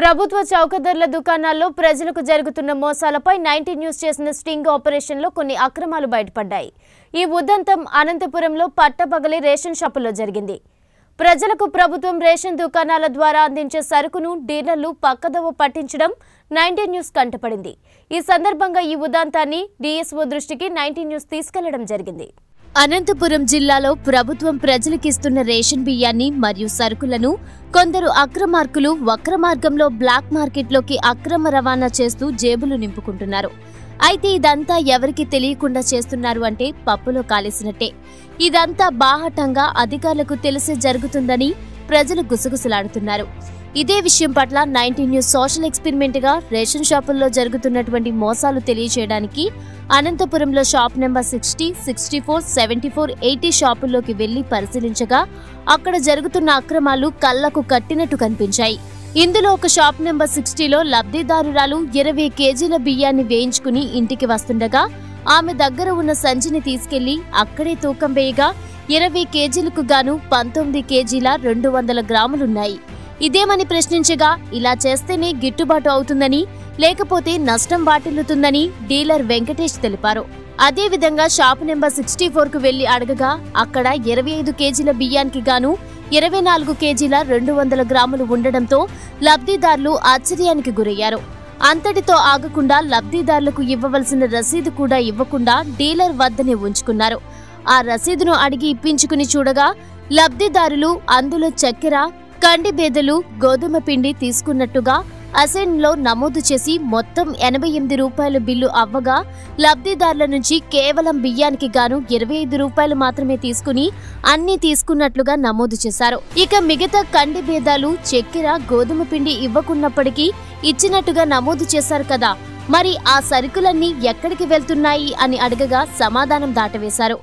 ప్రభుత్వ చౌకధరల దుకాణాల్లో ప్రజలకు జరుగుతున్న మోసాలపై నైన్టీ న్యూస్ చేసిన స్టింగ్ ఆపరేషన్లో కొన్ని అక్రమాలు బయటపడ్డాయి ఈ ఉదంతం అనంతపురంలో పట్టపగలి రేషన్ షాపుల్లో జరిగింది ప్రజలకు ప్రభుత్వం రేషన్ దుకాణాల ద్వారా అందించే సరుకును డీలర్లు పక్కదోవ పట్టించడం నైన్టీ న్యూస్ కంటపడింది ఈ సందర్భంగా ఈ ఉదాంతాన్ని డీఎస్ఓ దృష్టికి నైన్టీ న్యూస్ తీసుకెళ్లడం జరిగింది అనంతపురం జిల్లాలో ప్రభుత్వం ప్రజలకిస్తున్న రేషన్ బియ్యాన్ని మరియు సరుకులను కొందరు అక్రమార్కులు వక్ర మార్గంలో బ్లాక్ మార్కెట్లోకి అక్రమ రవాణా చేస్తూ జేబులు నింపుకుంటున్నారు అయితే ఇదంతా ఎవరికి తెలియకుండా చేస్తున్నారు అంటే పప్పులో కాలేసినట్టే ఇదంతా బాహటంగా అధికారులకు తెలిసే జరుగుతుందని ప్రజలు గుసగుసలాడుతున్నారు ఇదే విషయం పట్ల నైన్టీన్ న్యూస్ సోషల్ ఎక్స్పెరిమెంట్ గా రేషన్ షాపుల్లో జరుగుతున్నటువంటి మోసాలు తెలియజేయడానికి అనంతపురంలో shop number sixty sixty four seventy four eighty షాపుల్లోకి వెళ్లి పరిశీలించగా అక్కడ జరుగుతున్న అక్రమాలు కళ్లకు కట్టినట్టు కనిపించాయి ఇందులో ఒక షాప్ నెంబర్ సిక్స్టీలో లబ్ధిదారురాలు ఇరవై కేజీల బియ్యాన్ని వేయించుకుని ఇంటికి వస్తుండగా ఆమె దగ్గర ఉన్న సంచిని తీసుకెళ్లి అక్కడే తూకం వేయగా ఇరవై కేజీలకు గాను పంతొమ్మిది కేజీల రెండు వందల గ్రాములున్నాయి ఇదేమని ప్రశ్నించగా ఇలా చేస్తేనే గిట్టుబాటు అవుతుందని లేకపోతే నష్టం వాటిల్లుతుందని డీలర్ వెంకటేష్ తెలిపారు అదేవిధంగా షాప్ నెంబర్ సిక్స్టీ ఫోర్ కు వెళ్లి అడగగా అక్కడ ఇరవై ఐదు కేజీల బియ్యానికి గాను ఇరవై నాలుగు కేజీల రెండు వందల గ్రాములు ఉండడంతో లబ్ధిదారులు ఆశ్చర్యానికి గురయ్యారు అంతటితో ఆగకుండా లబ్ధిదారులకు ఇవ్వవలసిన రసీదు కూడా ఇవ్వకుండా డీలర్ వద్దనే ఉంచుకున్నారు ఆ రసీదును అడిగి ఇప్పించుకుని చూడగా లబ్ధిదారులు అందులో చక్కెర కండి బేదలు గోధుమ పిండి తీసుకున్నట్టుగా అసెన్లో నమోదు చేసి మొత్తం ఎనభై ఎనిమిది రూపాయల బిల్లు అవ్వగా లబ్ధిదారుల నుంచి కేవలం బియ్యానికి గాను ఇరవై ఐదు రూపాయలు మాత్రమే తీసుకుని అన్ని తీసుకున్నట్లుగా నమోదు చేశారు ఇక మిగతా కండి భేదాలు చక్కెర గోధుమ పిండి ఇవ్వకున్నప్పటికీ ఇచ్చినట్టుగా నమోదు చేశారు కదా మరి ఆ సరుకులన్నీ ఎక్కడికి వెళ్తున్నాయి అని అడగగా సమాధానం దాటవేశారు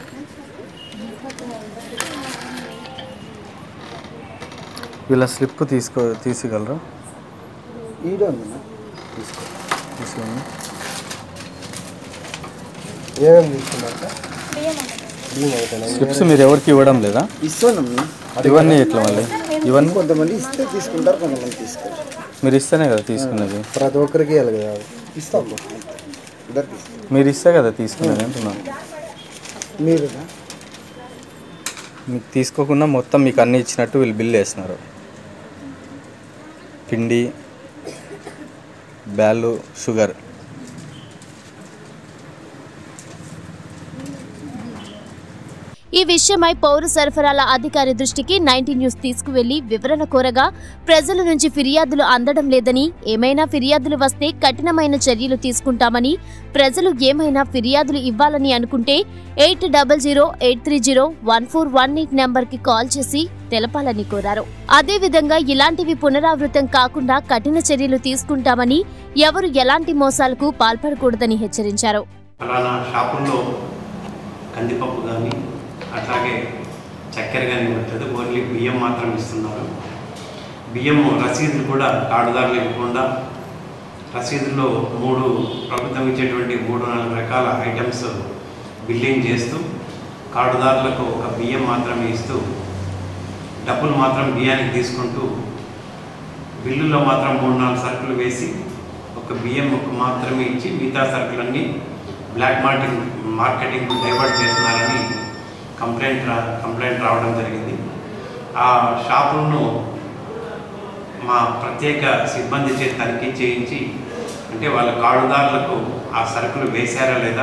వీళ్ళ స్లిప్ తీసుకో తీసుకోగలరా ఈడ ఉందన్నా తీసుకో తీసుకోండి ఏమేమి తీసుకున్నాక బియ్యం ఒకటేనా? స్లిప్స్ మీరు ఎవరికి ఇవ్వడం లేదా ఇస్తానమ్మా ఇవన్నీ ఎట్లా మళ్ళీ ఇవన్నీ కొంతమంది ఇస్తే తీసుకుంటారు కొంతమంది తీసుకోరు మీరు ఇస్తేనే కదా తీసుకున్నది ప్రతి ఒక్కరికి ఇవ్వాలి కదా ఇస్తాం ఇద్దరికి ఇస్తాం మీరు ఇస్తే కదా తీసుకున్నది అంటున్నాను మీరు మీకు తీసుకోకుండా మొత్తం మీకు అన్ని ఇచ్చినట్టు వీళ్ళు బిల్ వేస్తున్నారు పిండి బ్యాళ్ళు షుగర్ ఈ విషయమై పౌర సరఫరాల అధికారి దృష్టికి నైన్టీ న్యూస్ తీసుకువెళ్లి వివరణ కోరగా ప్రజల నుంచి ఫిర్యాదులు అందడం లేదని ఏమైనా ఫిర్యాదులు వస్తే కఠినమైన చర్యలు తీసుకుంటామని ప్రజలు ఏమైనా ఫిర్యాదులు ఇవ్వాలని అనుకుంటే eight double zero eight three zero one four one eight నెంబర్కి కాల్ చేసి తెలపాలని కోరారు అదేవిధంగా ఇలాంటివి పునరావృతం కాకుండా కఠిన చర్యలు తీసుకుంటామని ఎవరు ఎలాంటి మోసాలకు పాల్పడకూడదని హెచ్చరించారు ఫలానా షాపుల్లో కందిపప్పు కానీ అట్లాగే చక్కెర కానీ ఇవ్వట్లేదు ఓన్లీ బియ్యం మాత్రం ఇస్తున్నారు బియ్యం రసీదులు కూడా కార్డుదారులు ఇవ్వకుండా రసీదుల్లో మూడు ప్రభుత్వం ఇచ్చేటువంటి మూడు నాలుగు రకాల ఐటమ్స్ బిల్లింగ్ చేస్తూ కార్డుదారులకు ఒక బియ్యం మాత్రమే ఇస్తూ డబ్బులు మాత్రం బియ్యానికి తీసుకుంటూ బిల్లులో మాత్రం మూడు నాలుగు సరుకులు వేసి ఒక బియ్యం ఒక మాత్రమే ఇచ్చి మిగతా సరుకులన్నీ బ్లాక్ మార్కెటింగ్ మార్కెటింగ్ డైవర్ట్ చేస్తున్నారని కంప్లైంట్ రా కంప్లైంట్ రావడం జరిగింది ఆ షాపులను మా ప్రత్యేక సిబ్బంది చే తనిఖీ చేయించి అంటే వాళ్ళ కార్డుదారులకు ఆ సరుకులు వేశారా లేదా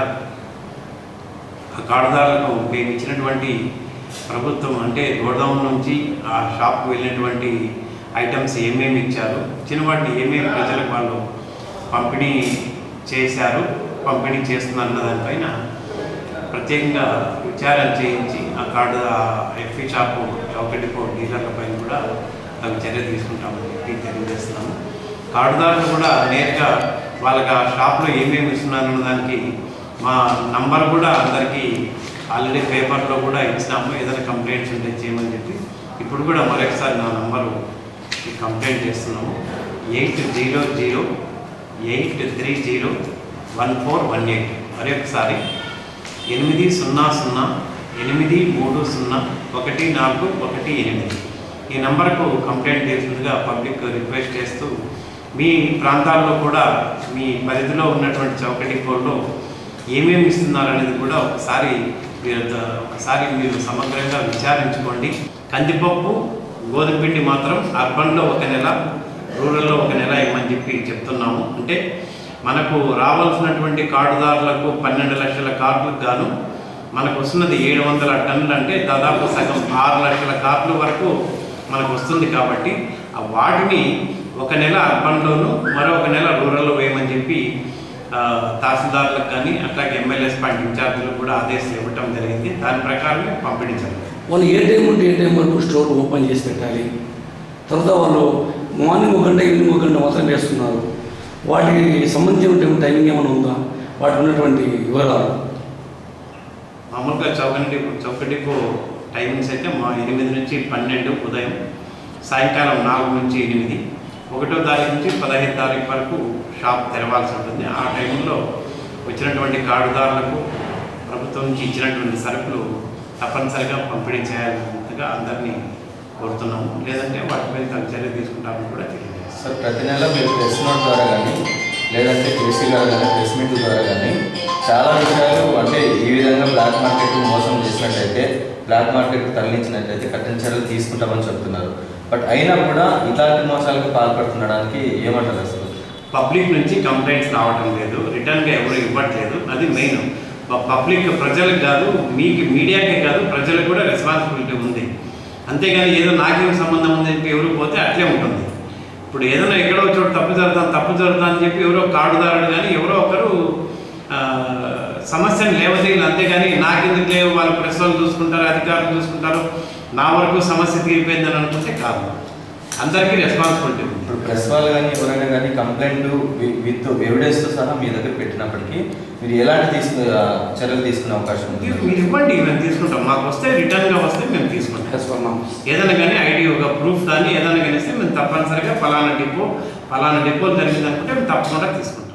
ఆ కార్డుదారులకు మేము ఇచ్చినటువంటి ప్రభుత్వం అంటే గోడౌన్ నుంచి ఆ షాప్కి వెళ్ళినటువంటి ఐటమ్స్ ఏమేమి ఇచ్చారు ఇచ్చిన వాటిని ఏమేమి ప్రజలకు వాళ్ళు పంపిణీ చేశారు పంపిణీ చేస్తున్నారు అన్న దానిపైన ప్రత్యేకంగా విచారణ చేయించి ఆ కార్డు ఆ ఎఫ్ఈ షాపు చౌకటిపో డీలర్ల పైన కూడా తగు చర్య తీసుకుంటామని చెప్పి తెలియజేస్తున్నాము కార్డుదారులు కూడా నేరుగా వాళ్ళకి ఆ షాప్లో ఏమేమి ఇస్తున్నారు అన్న దానికి మా నంబర్ కూడా అందరికీ ఆల్రెడీ పేపర్లో కూడా ఇచ్చినాము ఏదైనా కంప్లైంట్స్ ఉంటే చేయమని చెప్పి ఇప్పుడు కూడా మరొకసారి నా నంబరు కంప్లైంట్ చేస్తున్నాము eight zero zero eight three zero one four one eight మరొకసారి ఎనిమిది సున్నా సున్నా ఎనిమిది మూడు సున్నా ఒకటి నాలుగు ఒకటి ఎనిమిది ఈ నంబర్కు కంప్లైంట్ చేసినట్టుగా పబ్లిక్ రిక్వెస్ట్ చేస్తూ మీ ప్రాంతాల్లో కూడా మీ పరిధిలో ఉన్నటువంటి చౌకటి కోళ్ళు ఏమేమి ఇస్తున్నారు అనేది కూడా ఒకసారి మీరు ద- ఒకసారి మీరు సమగ్రంగా విచారించుకోండి కందిపప్పు గోధుమ పిండి మాత్రం అర్బన్లో ఒక నెల రూరల్లో ఒక నెల ఇవ్వమని చెప్పి చెప్తున్నాము అంటే మనకు రావాల్సినటువంటి కార్డుదారులకు పన్నెండు లక్షల కార్డులకు గాను మనకు వస్తున్నది ఏడు వందల టన్నులు అంటే దాదాపు సగం ఆరు లక్షల కార్డుల వరకు మనకు వస్తుంది కాబట్టి ఆ వాటిని ఒక నెల అర్బన్లోను మరో ఒక నెల రూరల్లో వేయమని చెప్పి ఆ, తహసీల్దార్లకు కానీ అట్లాగే ఎమ్మెల్యేస్ పార్టీ ఇన్ఛార్జీలకు కూడా ఆదేశాలు ఇవ్వటం జరిగింది దాని ప్రకారమే పంపిణీ జరుగుతుంది వాళ్ళు ఏ టైం ఉంటే ఏ టైం వరకు స్టోర్ ఓపెన్ చేసి పెట్టాలి తర్వాత వాళ్ళు మార్నింగ్ ఒక గంట ఈవినింగ్ ఒక గంట మాత్రం వేస్తున్నారు వాటికి సంబంధించిన టైమింగ్ ఏమైనా ఉందా వాటికి ఉన్నటువంటి వివరాలు మామూలుగా చౌకటి చౌకటికు టైమింగ్స్ అయితే మా ఎనిమిది నుంచి పన్నెండు ఉదయం సాయంకాలం నాలుగు నుంచి ఎనిమిది ఒకటో తారీఖు నుంచి పదహైదు తారీఖు వరకు షాప్ తెరవాల్సి ఉంటుంది ఆ టైంలో వచ్చినటువంటి కార్డుదారులకు ప్రభుత్వం నుంచి ఇచ్చినటువంటి సరుకులు తప్పనిసరిగా పంపిణీ చేయాలన్నట్టుగా అందరినీ కోరుతున్నాము లేదంటే వాటిపై తగు చర్య తీసుకుంటామని కూడా తెలియజేస్తాం సార్ ప్రతి నెల మీరు ప్రెస్ నోట్ ద్వారా కానీ లేదంటే కేసీ గారు కానీ ప్రెస్ మీట్ ద్వారా కానీ చాలా విషయాలు అంటే ఈ విధంగా బ్లాక్ మార్కెట్ మోసం చేసినట్టయితే బ్లాక్ మార్కెట్ తరలించినట్టయితే కఠిన చర్యలు తీసుకుంటామని చెప్తున్నారు బట్ అయినా కూడా ఇలాంటి మోసాలకు పాల్పడుతుండడానికి ఏమంటారు అసలు పబ్లిక్ నుంచి కంప్లైంట్స్ రావడం లేదు రిటర్న్గా ఎవరు ఇవ్వట్లేదు అది మెయిన్ పబ్లిక్ ప్రజలకు కాదు మీకు మీడియాకే కాదు ప్రజలకు కూడా రెస్పాన్సిబిలిటీ ఉంది అంతేగాని ఏదో నాకేం సంబంధం ఉంది అని చెప్పి ఎవరు పోతే అట్లే ఉంటుంది ఇప్పుడు ఏదైనా ఎక్కడో ఒక చోట తప్పు జరుగుతాను తప్పు జరుగుతా అని చెప్పి ఎవరో కార్డుదారుడు కానీ ఎవరో ఒకరు ఆ, సమస్యను లేవదీయాలి అంతేగాని నాకెందుకు లేవు వాళ్ళ ప్రెస్ వాళ్ళు చూసుకుంటారు అధికారులు చూసుకుంటారు నా వరకు సమస్య తీరిపోయిందని అనుకుంటే కాదు అందరికీ రెస్పాన్సిబిలిటీ ఉంది ఇప్పుడు ప్రెస్ వాళ్ళు కానీ ఎవరైనా కానీ కంప్లైంట్ విత్ ఎవిడెన్స్తో సహా మీ దగ్గర పెట్టినప్పటికీ మీరు ఎలాంటి తీసుకు ఆ, చర్యలు తీసుకునే అవకాశం ఉంది మీరు మీరు ఇవ్వండి మేము తీసుకుంటాం మాకు వస్తే రిటర్న్గా వస్తే మేము తీసుకుంటాం యాజ్ పర్ నామ్స్ ఏదైనా కానీ ఐడి ఒక ప్రూఫ్ కానీ ఏదైనా కానీ ఇస్తే మేము తప్పనిసరిగా ఫలానా డిపో ఫలానా డిపోలు జరిగింది అనుకుంటే మేము తప్పకుండా తీసుకుంటాం